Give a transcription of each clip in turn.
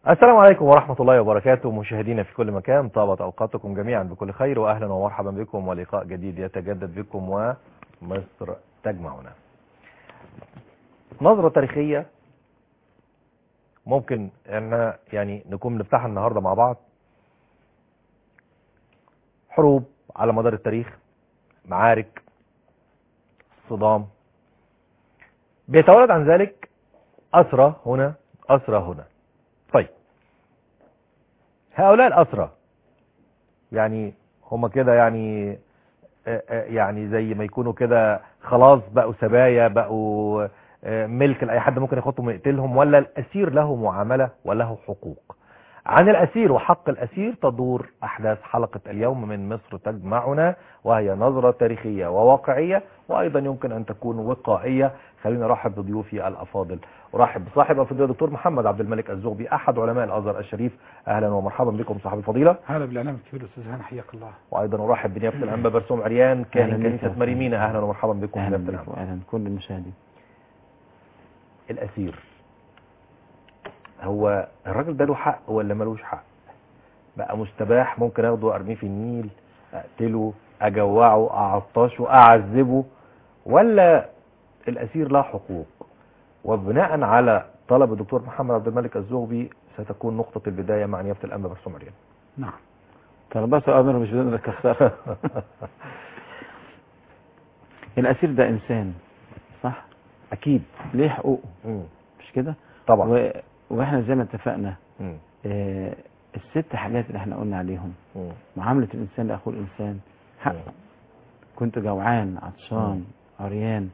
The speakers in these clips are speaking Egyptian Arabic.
السلام عليكم ورحمة الله وبركاته مشاهدينا في كل مكان طابت أوقاتكم جميعا بكل خير وأهلا ومرحبا بكم ولقاء جديد يتجدد بكم ومصر تجمعنا نظرة تاريخية ممكن ان يعني نكون نفتحها النهاردة مع بعض حروب على مدار التاريخ معارك صدام بيتولد عن ذلك أسرى هنا أسرى هنا طيب هؤلاء الأسرى يعني هم كده يعني يعني زي ما يكونوا كده خلاص بقوا سبايا بقوا ملك لأي حد ممكن ياخدهم ويقتلهم ولا الأسير له معاملة وله حقوق عن الأسير وحق الأسير تدور أحداث حلقة اليوم من مصر تجمعنا وهي نظرة تاريخية وواقعية وأيضا يمكن أن تكون وقائية خلينا نرحب بضيوفي الأفاضل أرحب بصاحب الفضيلة دكتور محمد عبد الملك الزغبي أحد علماء الأزهر الشريف أهلا ومرحبا بكم صاحب الفضيلة هلا بالإعلام الكبير أستاذ هاني حياك الله وأيضا أرحب بنيافة الأنبا برسوم عريان كاهن كنيسة مريمينا أهلا ومرحبا بكم أهلا بنيافة بكم الأنبا أهلا كل المشاهدين الأسير هو الراجل ده له حق ولا ملوش حق بقى مستباح ممكن اخده وارميه في النيل اقتله اجوعه اعطشه اعذبه ولا الاسير له حقوق وبناء على طلب الدكتور محمد عبد الملك الزغبي ستكون نقطة البداية مع نيافة الأنبا برسوم عريان نعم طلبات أمر مش بدون الكسر الأسير ده إنسان صح أكيد ليه حقوقه مم. مش كده طبعا و... وإحنا زي ما اتفقنا مم. آه الست حاجات اللي احنا قلنا عليهم مم. معاملة الإنسان لأخوه الإنسان حق مم. كنت جوعان عطشان عريان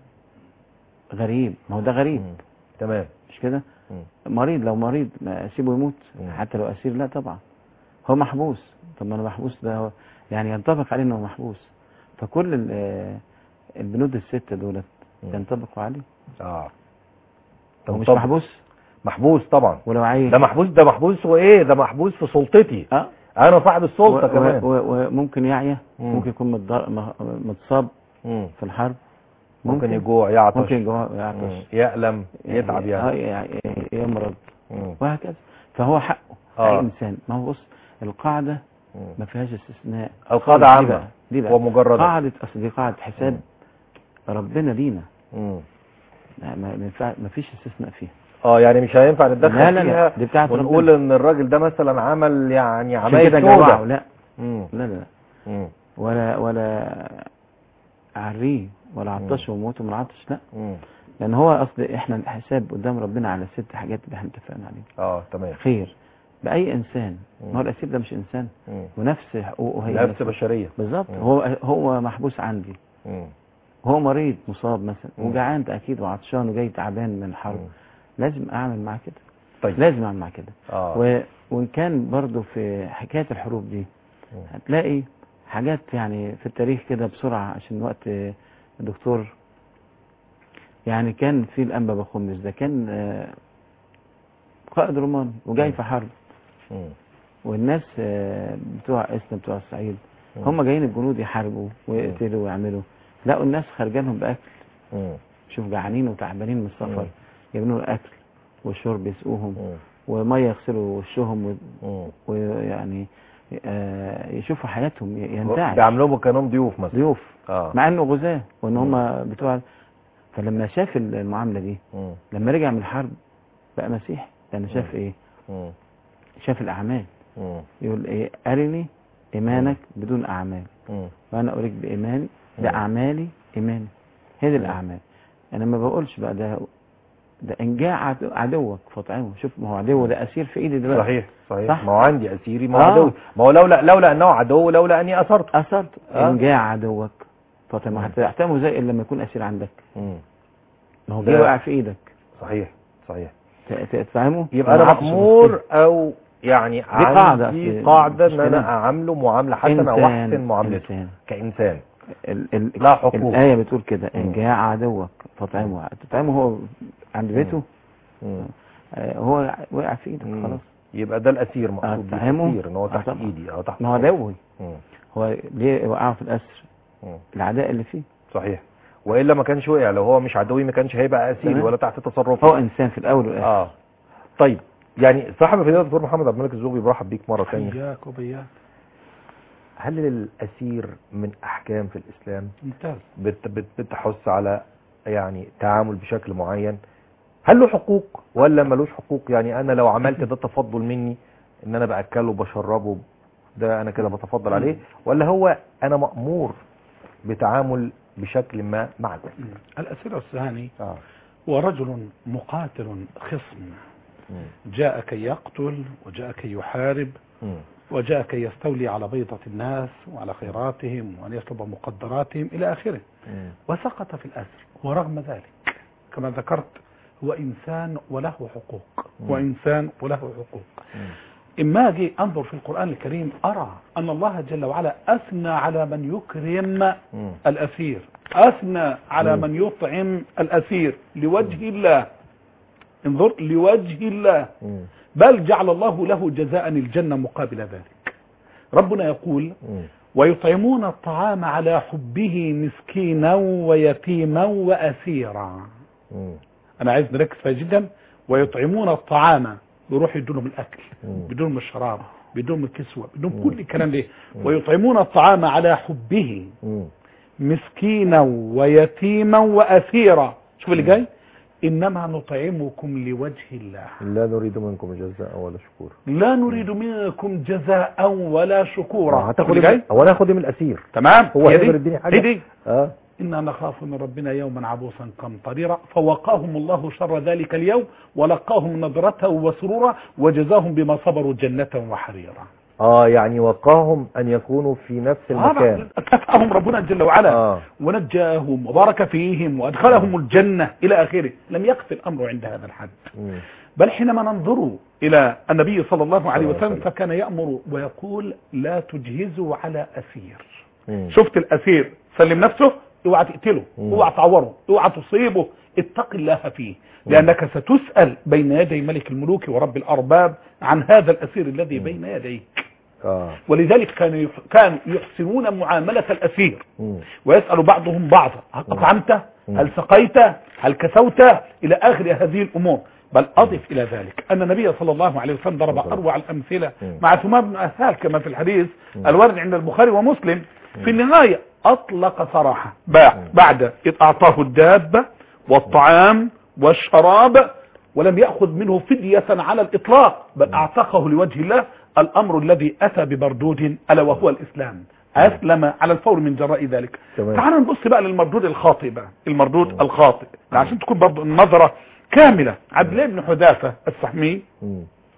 غريب ما هو ده غريب مم. تمام مش كده مم. مريض لو مريض ما اسيبه يموت مم. حتى لو اسير لا طبعا هو محبوس طب ما انا محبوس ده هو يعني ينطبق عليه انه محبوس فكل ال- آه، البنود الستة دولت مم. ينطبقوا عليه اه هو مش طب- محبوس محبوس طبعا ولو عايز ده محبوس ده محبوس وايه ده محبوس في سلطتي اه انا صاحب السلطة و- كمان و- و- وممكن يعيا مم. ممكن يكون متضر- م- متصاب مم. في الحرب ممكن يجوع يعطش ممكن يجوع مم. يعطش يألم يتعب يعني يعني يمرض مم. وهكذا فهو حقه آه. اي انسان ما هو بص القاعده مم. ما فيهاش استثناء القاعدة دي عامة بقى دي بقى ومجردة قاعدة أصل دي قاعدة حساب ربنا لينا مم. ما ما ما ينفع- ما فيش استثناء فيها اه يعني مش هينفع نتدخل لا لا فيها لا دي بتاعت ونقول ربنا ان الراجل ده مثلا عمل يعني عشان عمايل كده سودة جوعه لا مم. لا لا مم. ولا ولا عريه ولا عطشه وموته من العطش لا مم. لان هو اصل احنا الحساب قدام ربنا على الست حاجات اللي احنا اتفقنا عليها اه تمام خير باي انسان مم. ما هو الاسير ده مش انسان مم. ونفس حقوقه هي نفس بشرية بالظبط مم. هو هو محبوس عندي مم. هو مريض مصاب مثلا مم. وجعان ده اكيد وعطشان وجاي تعبان من الحرب مم. لازم اعمل معاه كده طيب لازم اعمل معاه كده اه و... وان كان برضو في حكايه الحروب دي مم. هتلاقي حاجات يعني في التاريخ كده بسرعه عشان وقت آه، الدكتور يعني كان في الانبا بخمس ده كان آه، قائد روماني وجاي مم. في حرب مم. والناس آه، بتوع اسنا بتوع الصعيد مم. هم جايين الجنود يحاربوا ويقتلوا ويعملوا لقوا الناس خارجانهم باكل مم. شوف جعانين وتعبانين من السفر مم. يعملوا الاكل والشرب يسقوهم مم. وميه يغسلوا وشهم و- مم. ويعني آه، يشوفوا حياتهم ي- ينتعش بيعملوهم كانهم ضيوف مثلا ضيوف اه مع انه غزاة وان هم بتوع فلما شاف المعامله دي مم. لما رجع من الحرب بقى مسيحي لان شاف مم. ايه مم. شاف الاعمال مم. يقول ايه ارني ايمانك بدون اعمال مم. وانا اريك بايماني مم. باعمالي ايماني هي دي مم. الاعمال انا ما بقولش بقى ده ده ان جاء عدو- عدوك فاطعمه شوف ما هو عدو ده اسير في ايدي دلوقتي صحيح صحيح صح. ما هو عندي اسيري ما هو آه. عدوي ما هو لولا لولا انه عدو لولا اني اثرته اثرت آه. ان جاء عدوك فاطعمه مم. هتحتمه زي لما يكون اسير عندك مم. ما هو ده- جه وقع في ايدك صحيح صحيح ت- ت- تفهمه يبقى انا ما عادش مأمور مشكلة. او يعني قاعدة عندي أصل قاعدة مش ان انا كده. اعامله معاملة حسنة او إنسان- احسن معاملته إنسان. كإنسان ال ال لا حقوق. الآية بتقول كده مم. إن جاء عدوك فاطعمه تطعمه هو عند بيته مم. آه، هو وقع في ايدك مم. خلاص يبقى ده الاسير مقصود بيه أتفهمه؟ الاسير ان هو آه تحت طبعا. ايدي او تحت ما هو سلطتي. دوي مم. هو ليه وقعه في الأسر مم. العداء اللي فيه صحيح والا ما كانش وقع لو هو مش عدوي ما كانش هيبقى اسيري تمام. ولا تحت تصرفه هو إنسان في الأول والآخر اه طيب يعني صاحب الفضيله الدكتور محمد عبد الملك الزغبي برحب بيك مره ثانيه حياك وبياك هل للاسير من احكام في الاسلام ممتاز بت بت بتحث على يعني تعامل بشكل معين هل له حقوق ولا ملوش حقوق يعني انا لو عملت ده تفضل مني ان انا باكله وبشربه ده انا كده بتفضل عليه ولا هو انا مأمور بتعامل بشكل ما مع الناس مم. الأسير السهاني اه هو رجل مقاتل خصم مم. جاء كي يقتل وجاء كي يحارب مم. وجاء كي يستولي على بيضة الناس وعلى خيراتهم وأن يسلب مقدراتهم إلى آخره مم. وسقط في الأسر ورغم ذلك كما ذكرت هو إنسان وله حقوق مم. وإنسان وله حقوق مم. إما أجي أنظر في القرآن الكريم أرى أن الله جل وعلا أثنى على من يكرم مم. الأسير أثنى على مم. من يطعم الأسير لوجه الله انظر لوجه الله مم. بل جعل الله له جزاء الجنة مقابل ذلك ربنا يقول مم. ويطعمون الطعام على حبه مسكينا ويتيما وأسيرا مم. أنا عايز نركز فيها جدا ويطعمون الطعام يروح يدونهم الأكل مم. بدونهم الشراب بدونهم الكسوة بدونهم مم. كل الكلام ده ويطعمون الطعام على حبه مم. مسكينا ويتيما وأسيرا شوف اللي جاي إنما نطعمكم لوجه الله لا نريد منكم جزاء ولا شكور لا نريد منكم جزاء ولا شكورا شوف هتاخد اللي إيه جاي من- هو انا هاخد إيه من الاسير تمام هو هي دي. هيقدر يديني حاجة؟ هي دي اه إنا نخاف من ربنا يوما عبوسا قمطريرا فوقاهم الله شر ذلك اليوم ولقاهم نظرته وسرورا وجزاهم بما صبروا جنة وحريرا اه يعني وقاهم ان يكونوا في نفس المكان كفاهم ربنا جل وعلا اه ونجاهم وبارك فيهم وأدخلهم الجنة إلى آخره لم يقف الأمر عند هذا الحد مم. بل حينما ننظر إلى النبي صلى الله عليه صلى الله عليه وسلم وسلم. فكان يأمر ويقول لا تجهزوا على أسير مم. شفت الأسير سلم نفسه اوعى تقتله مم. اوعى تعوره اوعى تصيبه اتق الله فيه لأنك ستسأل بين يدي ملك الملوك ورب الأرباب عن هذا الأسير الذي بين يديك اه ولذلك كانوا يح- كانوا يحسنون معاملة الأسير مم. ويسأل بعضهم بعضا هل أطعمته مم. هل سقيته هل كسوته إلى آخر هذه الأمور بل أضف إلى ذلك أن النبي صلى الله عليه وسلم ضرب صلى الله. أروع الأمثلة مم. مع ثمام بن أسهال كما في الحديث مم. الوارد عند البخاري ومسلم في النهاية أطلق صراحة بع- مم. بعد إذ أعطاه الدابة والطعام والشراب ولم يأخذ منه فدية على الإطلاق بل أعتقه لوجه الله الأمر الذي أتى بمردود ألا وهو الإسلام أسلم على الفور من جراء ذلك تمام. تعال نبص بقى للمردود الخاطئ بقى المردود مم. الخاطئ عشان تكون برضه النظرة كاملة عبد الله بن حذافة السحمي مم.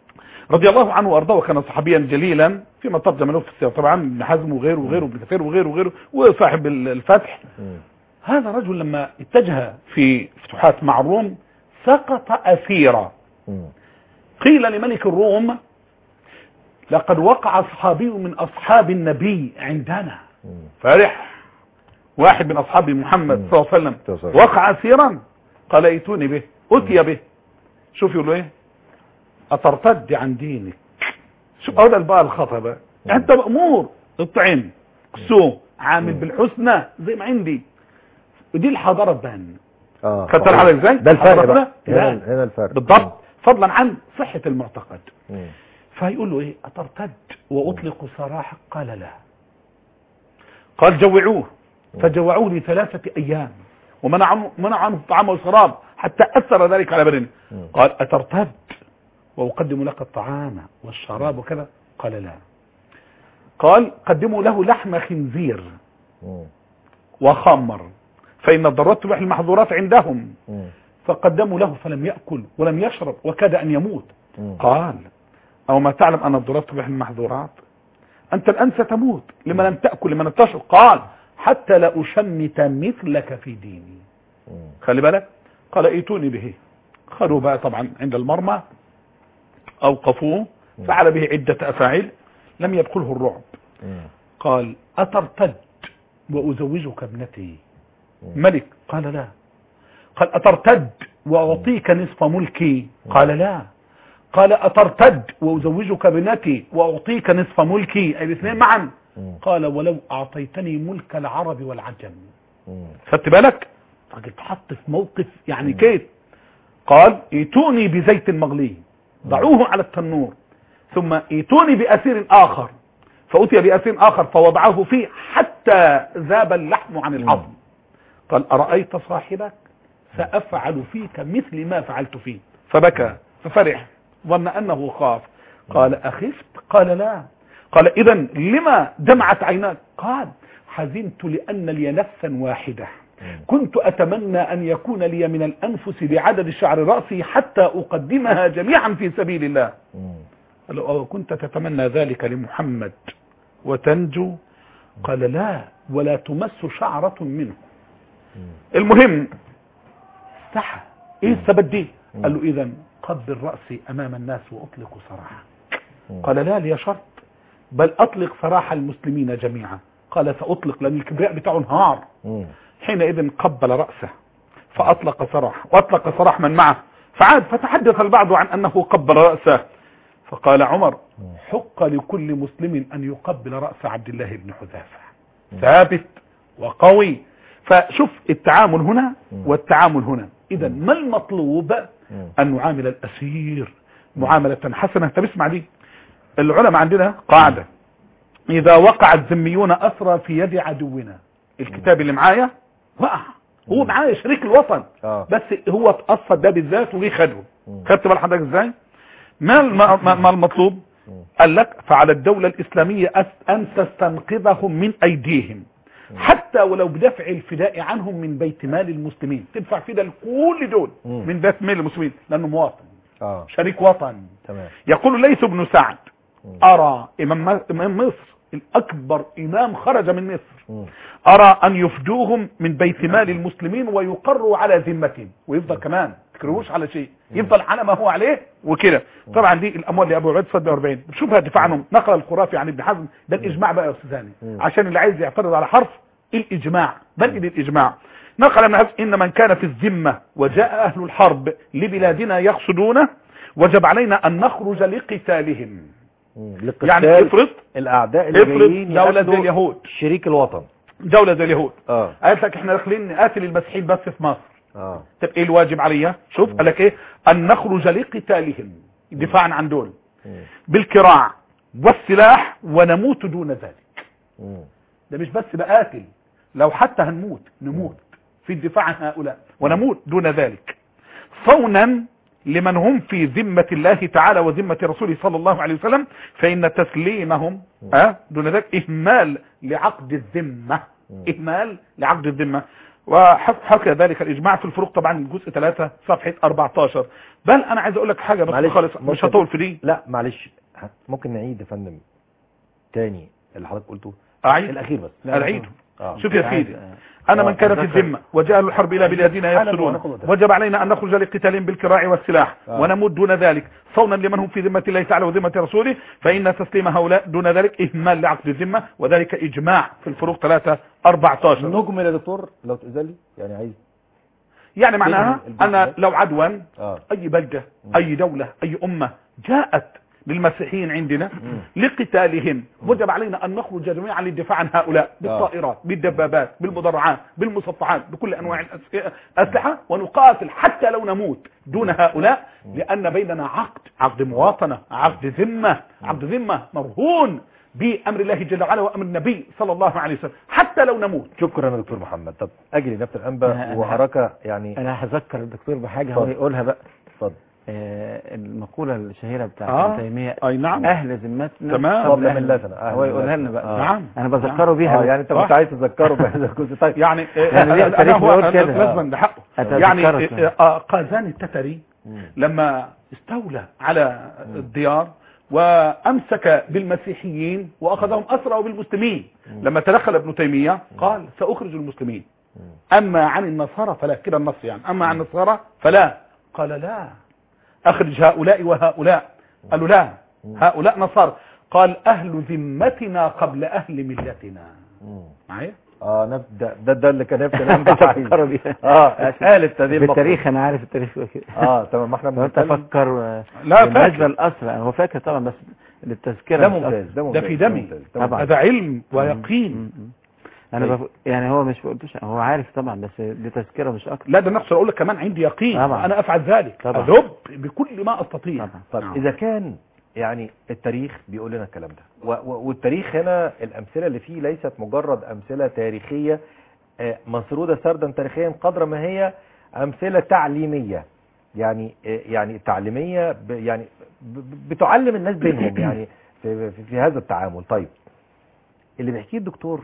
رضي الله عنه وارضاه وكان صحابيا جليلا فيما ترجم له في السيرة طبعا ابن حزم وغيره وغيره ابن كثير وغيره وغيره وصاحب ال- الفتح مم. هذا رجل لما اتجه في فتوحات مع الروم سقط أسيرا مم. قيل لملك الروم لقد وقع صحابي من أصحاب النبي عندنا مم. فرح واحد من أصحاب محمد مم. صلى الله عليه وسلم صلى الله عليه وسلم. وقع أسيرا قال ائتوني به أتي به شوف يقول له ايه أترتد عن دينك شوف هذا بقى الخطأ بقى أنت مأمور اطعم كسو عامل مم. بالحسنى زي ما عندي ودي الحضارة بان اه خدت صحيح. بالك ازاي ده الفرق حضرتنا؟ بقى هنا لا. هنا الفرق بالضبط فضلا عن صحة المعتقد مم. فيقول له ايه أترتد وأطلق سراحك قال لا قال جوعوه فجوعوه لثلاثة أيام ومنع عنه, منع عنه الطعام والشراب حتى أثر ذلك على بدنه مم. قال أترتد وأقدم لك الطعام والشراب وكذا قال لا قال قدموا له لحم خنزير مم. وخمر فإن الضرورات تبيح المحظورات عندهم مم. فقدموا له فلم يأكل ولم يشرب وكاد أن يموت مم. قال أو ما تعلم أن الضرورات تبيح المحظورات أنت الآن ستموت لما لم تأكل لما لم تشرب قال حتى لا أشمت مثلك في ديني مم. خلي بالك قال ائتوني به خذوا بقى طبعا عند المرمى أوقفوه فعل به عدة أفاعيل لم يدخله الرعب مم. قال أترتد وأزوجك ابنتي مم. ملك قال لا قال أترتد وأعطيك نصف ملكي قال لا قال أترتد وأزوجك ابنتي وأعطيك نصف ملكي أي الاثنين معا مم. قال ولو أعطيتني ملك العرب والعجم مم. خدت بالك راجل اتحط في موقف يعني كيف قال ائتوني بزيت مغلي ضعوه على التنور ثم ائتوني بأسير آخر فأتي بأسير آخر فوضعه فيه حتى ذاب اللحم عن العظم قال أرأيت صاحبك سأفعل فيك مثل ما فعلت فيه فبكى ففرح ظن أنه خاف قال أخفت قال لا قال إذا لما دمعت عيناك قال حزنت لأن لي نفسا واحدة كنت أتمنى أن يكون لي من الأنفس بعدد شعر رأسي حتى أقدمها جميعا في سبيل الله قال أو كنت تتمنى ذلك لمحمد وتنجو قال لا ولا تمس شعرة منه المهم استحى ايه السبب دي قال له اذا قبل رأسي امام الناس واطلق سراحا قال لا لي شرط بل اطلق سراح المسلمين جميعا قال ساطلق لان الكبرياء بتاعه انهار حينئذ قبل رأسه فأطلق سراح وأطلق سراح من معه فعاد فتحدث البعض عن أنه قبل رأسه فقال عمر حق لكل مسلم أن يقبل رأس عبد الله بن حذافة ثابت وقوي فشوف التعامل هنا والتعامل هنا إذا ما المطلوب أن نعامل الأسير معاملة حسنة طب اسمع دي العلماء عندنا قاعدة إذا وقع الذميون أسرى في يد عدونا الكتاب اللي معايا وقع هو معايا شريك الوطن اه بس هو اتقصد ده بالذات وليه خده خدت بال حضرتك ازاي ما الم- ما ما المطلوب قال لك فعلى الدولة الإسلامية أس- أن تستنقذهم من أيديهم حتى ولو بدفع الفداء عنهم من بيت مال المسلمين تدفع فداء لكل دول مم. من بيت مال المسلمين لأنه مواطن اه شريك وطن تمام يقول ليث بن سعد أرى إمام إمام مصر الأكبر إمام خرج من مصر مم. أرى أن يفدوهم من بيت مال المسلمين ويقروا على ذمتهم ويفضل كمان تكرهوش على شيء يفضل على ما هو عليه وكده طبعا دي الأموال لأبو عبيد صد 40 شوفها دفاع عنهم نقل الخرافي عن ابن حزم ده الإجماع بقى يا أستاذ هاني عشان اللي عايز يعترض على حرف الإجماع بل الإجماع نقل ابن حزم إن من كان في الذمة وجاء أهل الحرب لبلادنا يقصدونه وجب علينا أن نخرج لقتالهم مم. يعني لقتال افرض الاعداء اللي افرض جايين دولة زي ياخدوا اليهود شريك الوطن دولة زي اليهود اه قالت لك احنا داخلين نقاتل المسيحيين بس في مصر اه طب ايه الواجب عليا شوف قال لك ايه ان نخرج لقتالهم دفاعا عن دول مم. بالكراع والسلاح ونموت دون ذلك مم. ده مش بس بقاتل لو حتى هنموت نموت في الدفاع عن هؤلاء ونموت دون ذلك صونا لمن هم في ذمة الله تعالى وذمة رسوله صلى الله عليه وسلم فإن تسليمهم أه دون ذلك إهمال لعقد الذمة إهمال لعقد الذمة وحكى ذلك الإجماع في الفروق طبعا الجزء 3 صفحة 14 بل أنا عايز أقول لك حاجة بس معلش، خالص مش ممكن- هطول في دي لا معلش ه- ممكن نعيد يا فندم تاني اللي حضرتك قلته أعيد الاخير بس أعيده اه شوف يا عايز- سيدي أنا من آه، كان في أتذكر. الذمة وجاء أهل الحرب إلى بلادنا حالا يفسدون وناخد وقتها. وجب علينا أن نخرج لقتالهم بالكراع والسلاح آه. ونموت دون ذلك صونا لمن هم في ذمة الله تعالى وذمة رسوله فإن تسليم هؤلاء دون ذلك إهمال لعقد الذمة وذلك إجماع في الفروق 3 14 نجمل يا دكتور لو تأذن لي يعني عايز يعني معناها الجزء أن ده. لو عدوا اه أي بلدة أي دولة أي أمة جاءت للمسيحيين عندنا لقتالهم وجب علينا أن نخرج جميعا للدفاع عن هؤلاء بالطائرات بالدبابات بالمدرعات بالمصفحات بكل أنواع الأس- الأسلحة ونقاتل حتى لو نموت دون هؤلاء لأن بيننا عقد عقد مواطنة عقد ذمة عقد ذمة مرهون بأمر الله جل وعلا وأمر النبي صلى الله عليه وسلم حتى لو نموت شكرا يا دكتور محمد طب اجري نفس أنا- الانبا أنا- وحركه يعني انا هذكر الدكتور بحاجه هو اتفضل. يقولها بقى اتفضل آه المقوله الشهيره بتاعت آه. ابن تيميه أي نعم اهل ذمتنا تمام. قبل قبل أهل ملتنا. أهل هو يقولها لنا ملتنا. بقى آه. نعم انا بذكره بيها اه بس. يعني انت صح. كنت عايز تذكره بهذا الجزء طيب يعني يعني ليه أنا التاريخ هو بيقول كده؟ لازم ده حقه أتذكره يعني كده. آه، قازان التتري مم. لما استولى على الديار وامسك بالمسيحيين واخذهم اسرى بالمسلمين لما تدخل ابن تيميه قال ساخرج المسلمين اما عن النصارى فلا كده النص يعني اما عن النصارى فلا قال لا اخرج هؤلاء وهؤلاء قالوا لا هؤلاء نصارى قال اهل ذمتنا قبل اهل ملتنا مم. معايا اه نفس ده ده, ده اللي كان نفس الانبا بذكره بيها اه قالت هذه المقولة. بالتاريخ انا عارف التاريخ كده اه تمام ما احنا وانت بنتكلم فكر آه، لا بالنسبه فاكر للاسرى هو فاكر طبعا بس للتذكره ده مش ممتاز أكتر. ده ممتاز في دمي. ممتاز، ده طبعا. ممتاز. هذا علم ويقين م- م. انا طيب. بف... يعني هو مش بقولتوش هو عارف طبعا بس دي تذكره مش اكتر لا ده نفسه اقول لك كمان عندي يقين طبعا. انا افعل ذلك طبعا. اذب بكل ما استطيع طبعا. طب نعم. اذا كان يعني التاريخ بيقول لنا الكلام ده و- و- والتاريخ هنا الامثله اللي فيه ليست مجرد امثله تاريخيه آه، مسروده سردا تاريخيا قدر ما هي امثله تعليميه يعني آه، يعني تعليميه ب- يعني ب- ب- بتعلم الناس بينهم يعني في, في, في هذا التعامل طيب اللي بيحكيه الدكتور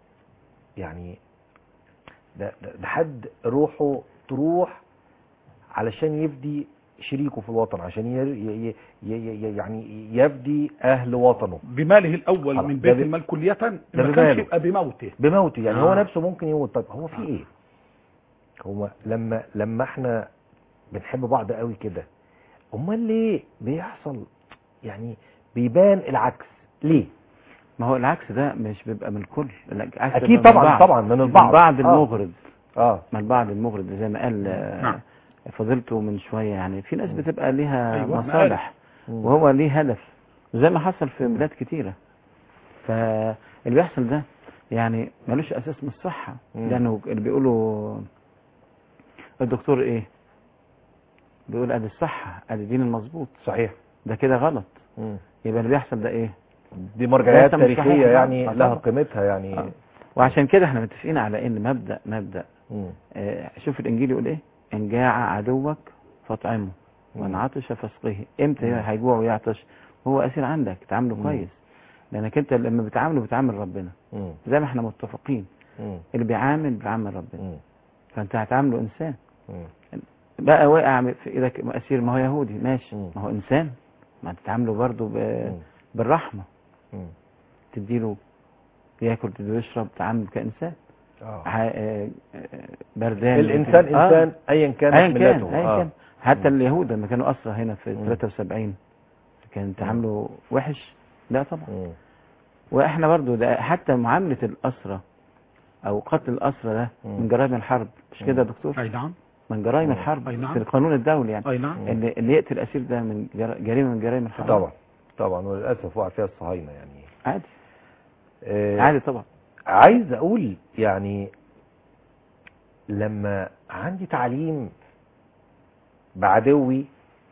يعني ده, ده, ده حد روحه تروح علشان يفدي شريكه في الوطن عشان ير ي ي ي ي يعني يفدي اهل وطنه بماله الاول خلاص. من ده بيت ب- المال كلية ده ما كانش بماله. يبقى بموته بموته يعني هو آه. نفسه ممكن يموت طب هو في ايه هو لما لما احنا بنحب بعض قوي كده امال ليه بيحصل يعني بيبان العكس ليه ما هو العكس ده مش بيبقى من الكل العكس اكيد بيبقى من طبعا بعض. طبعا من البعض من بعض آه. المغرض اه من البعض المغرض زي ما قال آه، نعم. فضيلته من شويه يعني في ناس مم. بتبقى ليها أيوة، مصالح مم. وهو ليه هدف زي ما حصل في بلاد كتيرة فاللي بيحصل ده يعني ملوش اساس من الصحة مم. لانه اللي بيقولوا الدكتور ايه بيقول ادي الصحة ادي الدين المظبوط صحيح ده كده غلط مم. يبقى اللي بيحصل ده ايه دي مرجعيات ليس مش صحيح تاريخيه طبعاً. يعني آه لها طبعاً. قيمتها يعني آه. وعشان كده احنا متفقين على ان مبدأ مبدأ مم. آه، شوف الانجيل يقول ايه ان جاع عدوك فاطعمه وان مم. عطش فاسقه امتى مم. هيجوع ويعطش هو اسير عندك تعامله مم. كويس لانك انت لما بتعامله بتعامل ربنا مم. زي ما احنا متفقين مم. اللي بيعامل بيعامل ربنا مم. فانت هتعامله انسان مم. بقى واقع في ايدك اسير ما هو يهودي ماشي مم. ما هو انسان ما تتعامله برضه ب... مم. بالرحمه مم. تديله ياكل تديله يشرب تعامله كانسان آه. ع- آه، آه، بردان الانسان آه. انسان ايا كانت ايا كان ملته ايا آه. كان حتى مم. اليهود لما كانوا اسرى هنا في مم. 73 كان تعامله وحش لا طبعا مم. واحنا برضو ده حتى معامله الاسرى او قتل الاسرى ده مم. من جرائم الحرب مش كده يا دكتور اي نعم من جرائم مم. الحرب أي نعم. في القانون الدولي يعني اي نعم اللي, اللي يقتل اسير ده من جر- جريمه من جرائم الحرب طبعا طبعا وللاسف وقع فيها الصهاينه يعني عادي آه، عادي طبعا عايز اقول يعني لما عندي تعليم بعدوي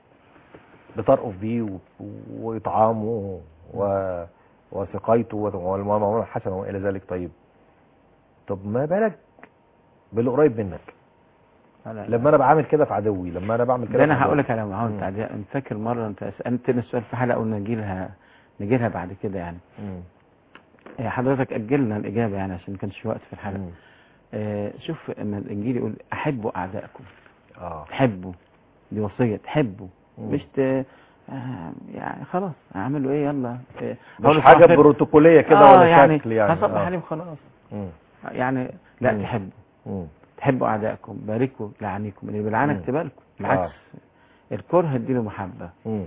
بترقف بيه و- واطعامه و... وسقايته والمعامله الحسنه والى ذلك طيب طب ما بالك باللي قريب منك أنا لما انا بعمل كده في عدوي لما انا بعمل كده ده في انا هقول عدوي. لك على معاون مم. تعديل انا فاكر مره انت سالتني السؤال في حلقه قلنا نجي لها نجي لها بعد كده يعني مم. آه، حضرتك اجلنا الاجابه يعني عشان ما كانش وقت في الحلقه مم. آه، شوف اما الانجيل يقول احبوا اعدائكم اه تحبوا دي وصيه تحبوا مم. مش ت... آه، يعني خلاص اعمل له ايه يلا آه، مش أقول له حاجه صباح الخير. بروتوكوليه كده آه ولا يعني شكل يعني هصبح آه. عليه وخلاص مم. يعني لا مم. تحبوا مم. تحبوا اعدائكم باركوا لعنيكم اللي بيلعنك مم. تباركوا بالعكس الكره اديله محبه مم.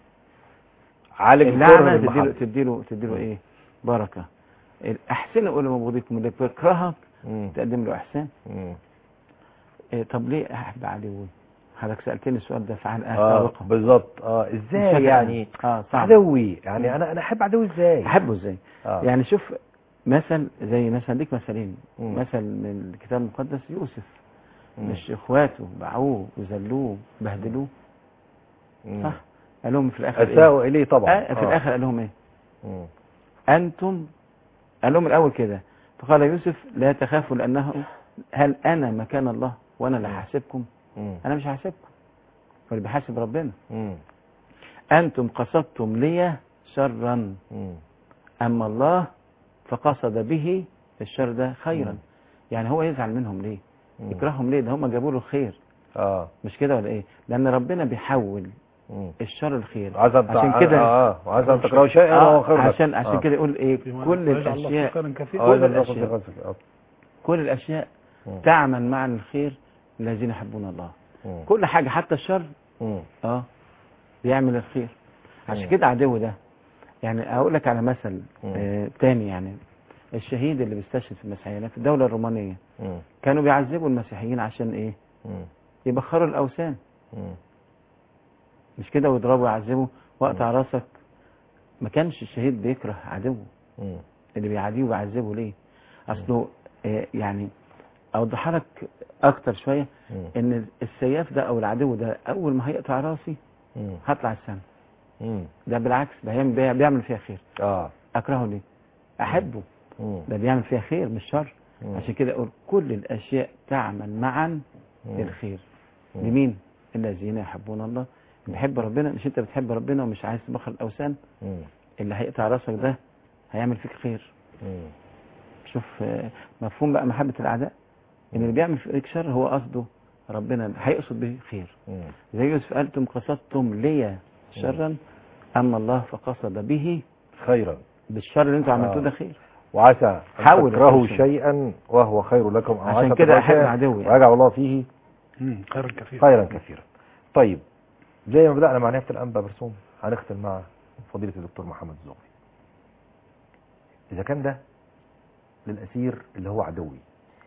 عالج الكره اللعنه تديله بالمحبه تديله تديله مم. ايه بركه احسنوا الى مبغضيكم اللي بيكرهك مم. تقدم له احسان مم. إيه طب ليه احب عدوي حضرتك سالتني السؤال ده في حلقه اه سابقه بالظبط اه مش ازاي فاكر يعني اه صعب عدوي يعني انا انا احب عدوي ازاي احبه ازاي آه. يعني شوف مثل زي مثلا ليك مثلين مم. مثل من الكتاب المقدس يوسف مم. مش اخواته باعوه وذلوه بهدلوه مم. صح قال لهم في الاخر ايه اساءوا اليه طبعا آه في الاخر قال لهم ايه مم. انتم قال لهم الاول كده فقال يوسف لا تخافوا لانه هل انا مكان الله وانا اللي مم. هحاسبكم مم. انا مش هحاسبكم هو اللي بيحاسب ربنا مم. انتم قصدتم لي شرا مم. اما الله فقصد به الشر ده خيرا مم. يعني هو يزعل منهم ليه مم. يكرههم ليه ده هم جابوا له الخير اه مش كده ولا ايه لان ربنا بيحول مم. الشر الخير عايز أن عشان كده اه اه وعايز ان تكرهوا شيئا وهو آه خير لك. عشان عشان آه. كده يقول ايه فيما كل يجعل الله الاشياء خيرا كثيرا اه كل إذا دخل في الأشياء. غزك. آه. كل الاشياء مم. تعمل مع الخير الذين يحبون الله مم. كل حاجه حتى الشر مم. اه بيعمل الخير عشان مم. كده عدو ده يعني اقول لك على مثل مم. آه تاني يعني الشهيد اللي بيستشهد في المسيحية في الدولة الرومانية مم. كانوا بيعذبوا المسيحيين عشان ايه مم. يبخروا الاوثان مم. مش كده ويضربوا ويعذبوا وقطع راسك ما كانش الشهيد بيكره عدوه مم. اللي بيعاديه وبيعذبه ليه اصله آه، يعني اوضحها لك اكتر شويه مم. ان السياف ده او العدو ده اول ما هيقطع راسي مم. هطلع السما مم. ده بالعكس ده هيعمل- بي- بيعمل فيها خير اه اكرهه ليه احبه مم. ده بيعمل فيها خير مش شر مم. عشان كده اقول كل الاشياء تعمل معا مم. للخير مم. لمين الذين يحبون الله بيحب ربنا مش انت بتحب ربنا ومش عايز تبخر الاوثان مم. اللي هيقطع راسك ده هيعمل فيك خير مم. شوف آه، مفهوم بقى محبة الأعداء إن اللي بيعمل فيك شر هو قصده ربنا هيقصد به خير مم. زي يوسف قالتم قصدتم لي شرا أما الله فقصد به خيرا بالشر اللي انتوا عملتوه آه. ده خير وعسى أن حاول تكرهوا الخير. شيئا وهو خير لكم أو عشان عسى كده تكرهوا أحب شيئا عدوي. ويجعل الله فيه مم. خيرا كثيرا خيرا كثيرا طيب زي ما بدأنا مع نيافة الأنبا برسوم هنختم مع فضيلة الدكتور محمد الزغبي إذا كان ده للأسير اللي هو عدوي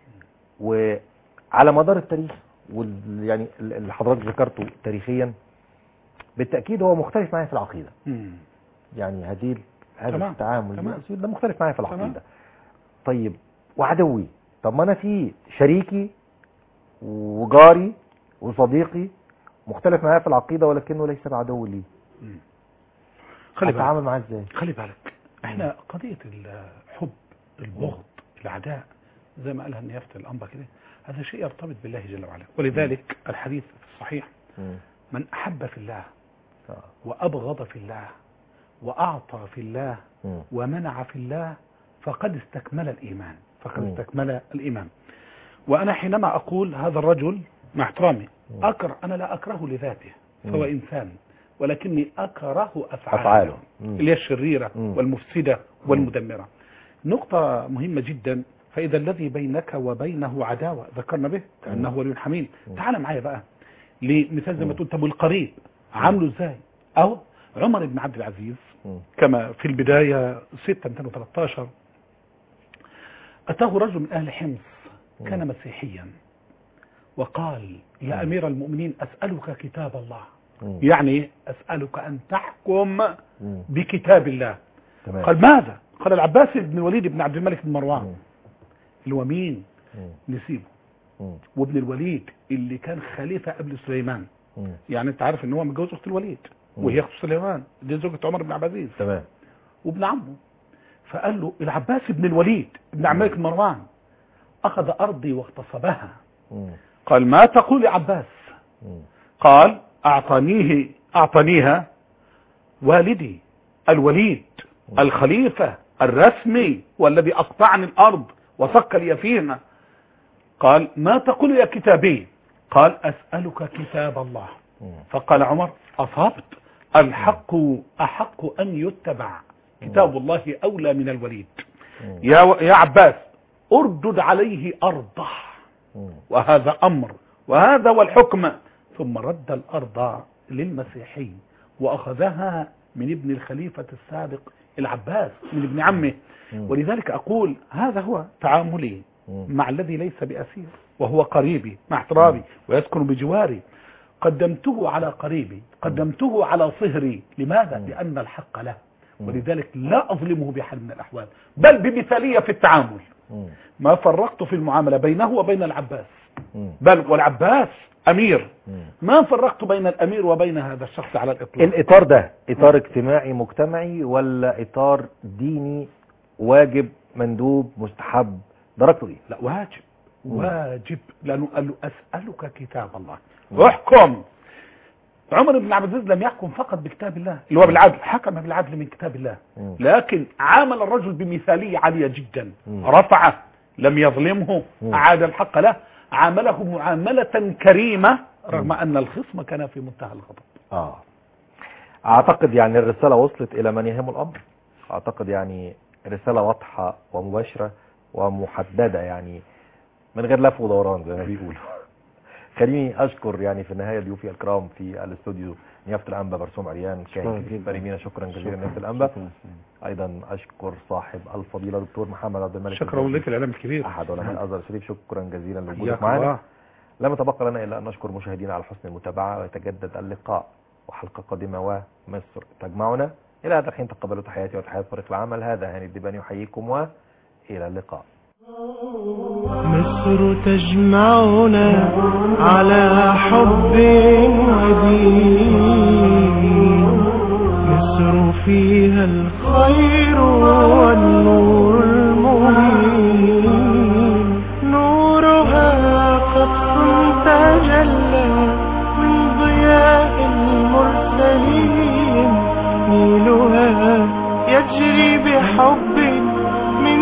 وعلى مدار التاريخ وال يعني اللي حضرتك ذكرته تاريخيا بالتأكيد هو مختلف معايا في العقيدة مم. يعني هذه هذا تمام. التعامل تمام. الأسير ده مختلف معايا في تمام. العقيدة طيب وعدوي طب ما أنا في شريكي وجاري وصديقي مختلف معايا في العقيدة ولكنه ليس بعدو لي مم. خلي بالك اتعامل معاه ازاي خلي بالك احنا قضية الحب البغض العداء زي ما قالها نيافة الأنبا كده هذا شيء يرتبط بالله جل وعلا ولذلك الحديث في الصحيح مم. من أحب في الله آه. وأبغض في الله وأعطى في الله مم. ومنع في الله فقد استكمل الإيمان فقد مم. استكمل الإيمان وأنا حينما أقول هذا الرجل مع احترامي مم. أكره أنا لا أكره لذاته فهو مم. إنسان ولكني أكره أفعاله, أفعاله. مم. اللي هي الشريرة مم. والمفسدة والمدمرة نقطة مهمة جدا فإذا الذي بينك وبينه عداوة ذكرنا به كأنه ولي حميم تعال معايا بقى لمثال زي ما مم. تقول طب والقريب عامله ازاي أو عمر بن عبد العزيز مم. كما في البداية 6 213 أتاه رجل من أهل حمص كان مسيحيا وقال يا أمير المؤمنين أسألك كتاب الله مم. يعني أسألك أن تحكم مم. بكتاب الله تمام قال ماذا قال العباس بن الوليد بن عبد الملك بن مم. مروان اللي هو مين مم. نسيبه مم. وابن الوليد اللي كان خليفة قبل سليمان مم. يعني انت عارف ان هو متجوز اخت الوليد مم. وهي اخت سليمان دي زوجة عمر بن عبد العزيز تمام وابن عمه فقال له العباس بن الوليد بن عبد الملك بن مروان اخذ ارضي واغتصبها مم. قال ما تقول يا عباس مم. قال اعطانيه اعطانيها والدي الوليد الخليفة الرسمي والذي اقطعني الارض وسك لي فيها قال ما تقول يا كتابي قال اسألك كتاب الله مم. فقال عمر اصبت الحق احق ان يتبع كتاب الله اولى من الوليد مم. يا يا عباس اردد عليه ارضه مم. وهذا أمر وهذا هو الحكم ثم رد الأرض للمسيحي وأخذها من ابن الخليفة السابق العباس من ابن عمه مم. ولذلك أقول هذا هو تعاملي مم. مع الذي ليس بأسير وهو قريبي مع احترامي ويسكن بجواري قدمته على قريبي قدمته على صهري لماذا؟ مم. لأن الحق له مم. ولذلك لا أظلمه بحال من الأحوال بل بمثالية في التعامل مم. ما فرقت في المعاملة بينه وبين العباس مم. بل والعباس أمير مم. ما فرقت بين الأمير وبين هذا الشخص على الإطلاق الإطار ده إطار اجتماعي مجتمعي ولا إطار ديني واجب مندوب مستحب درجته إيه؟ لا واجب مم. واجب لأنه قال له أسألك كتاب الله مم. احكم عمر بن عبد العزيز لم يحكم فقط بكتاب الله اللي هو بالعدل حكم بالعدل من كتاب الله مم. لكن عامل الرجل بمثالية عالية جدا مم. رفعه لم يظلمه مم. أعاد الحق له عامله معاملة كريمة رغم أن الخصم كان في منتهى الغضب آه أعتقد يعني الرسالة وصلت إلى من يهم الأمر أعتقد يعني رسالة واضحة ومباشرة ومحددة يعني من غير لف ودوران زي ما بيقولوا خليني أشكر يعني في النهاية ضيوفي الكرام في الاستوديو نيافة الأنبا برسوم عريان شكراً كاهن جداً. فريمينا شكرا جزيلا شكراً. نيافة الأنبا شكراً. أيضا أشكر صاحب الفضيلة دكتور محمد عبد الملك شكرا لك الإعلام الكبير أحد علماء الأزهر الشريف شكرا جزيلا حياك لوجودك معنا الله. لم يتبقى لنا إلا أن نشكر مشاهدينا على حسن المتابعة ويتجدد اللقاء وحلقة قادمة ومصر تجمعنا إلى هذا الحين تقبلوا تحياتي وتحيات فريق العمل هذا هاني الدباني يحييكم وإلى اللقاء مصر تجمعنا على حب ودين مصر فيها الخير والنور المبين نورها قطف تجلى من ضياء المرسلين نيلها يجري بحب من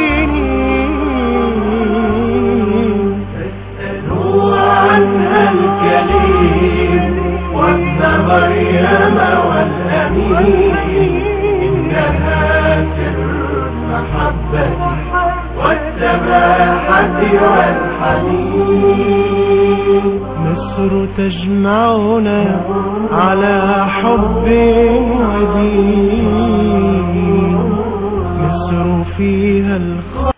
سنين فاسألوا عنها الكليم وابن مريم والأمين إنها سر المحبة والسماحة والحنين مصر تجمعنا على حب ودين مصر فيها الخير